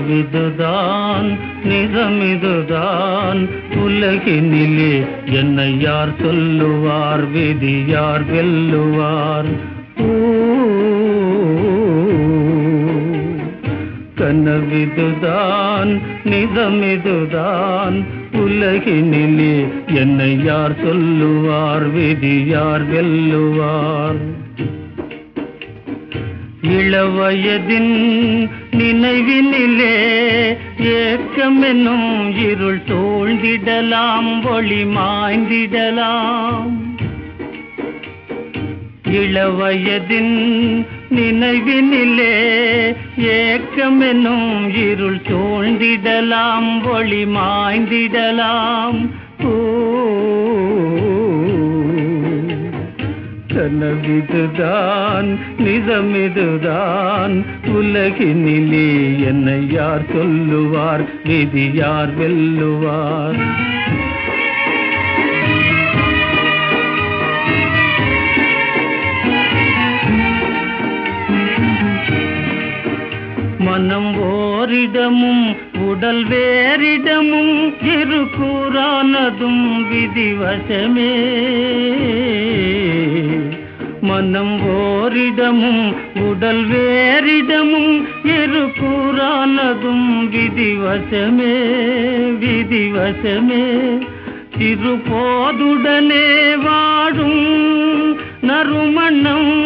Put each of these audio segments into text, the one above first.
கனவிதுதான் நிஜமிதுதான் உலகினிலே என்னை யார் சொல்லுவார் விதி யார் வெல்லுவார் ஊ, கனவிதுதான் நிஜமிதுதான் உலகினிலே என்னை யார் சொல்லுவார் விதி யார் வெல்லுவார் இளவயதின் நினைவினிலே ஏக்கமென்னும் இருள் சூழ்ந்திடலாம் ஒளி மாய்ந்திடலாம் இளவயதின் நினைவினிலே ஏக்கமென்னும் இருள் சூழ்ந்திடலாம் ஒளி மாய்ந்திடலாம் ஓ கனவிதுதான் நிஜமிதுதான் உலகினிலே என்னை யார் சொல்லுவார் விதி யார் வெல்லுவார் மனம் ஓரிடமும் உடல் வேறிடமும் இரு கூறானதும் விதிவசமே மனம் ஓரிடமும் உடல் வேறிடமும் இரு கூறானதும் விதிவசமே விதிவசமே திருப்போதுடனே வாழும் நறுமணம்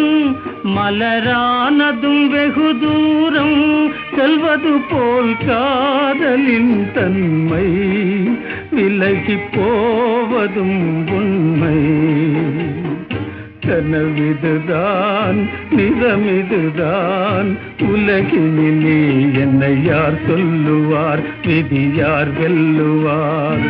மலரானதும் வெகு தூரம் செல்வது போல் காதலின் தன்மை விலகி போவதும் உண்மை கனவிதுதான் நிஜமிதுதான் உலகினிலே என்னை யார் சொல்லுவார் விதி யார் வெல்லுவார்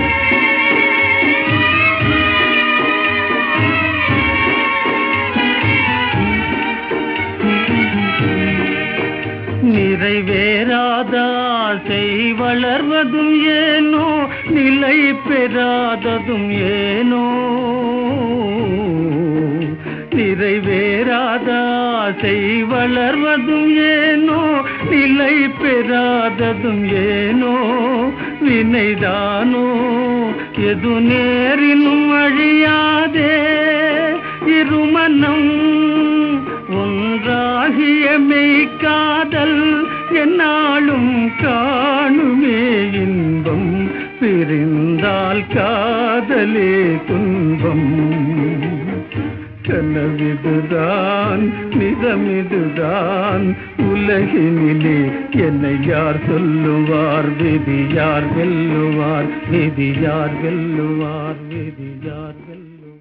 நிறைவேறாத ஆசை வளர்வதும் ஏனோ நிலை பெறாததும் ஏனோ நிறைவேறாத ஆசை வளர்வதும் ஏனோ நிலை பெறாததும் ஏனோ வினைதானோ எது நேரினும் அழியாதே இருமனம் ஒன்றாகிய மெய்க்காதல் என்னாலும் காணுமே இன்பம் பிரிந்தால் காதலே துன்பம் கனவிதுதான் நிஜமிதுதான் உலகினிலே என்னை யார் சொல்லுவார் விதி யார் வெல்லுவார் விதி யார் வெல்லுவார் விதி யார் வெல்லுவார்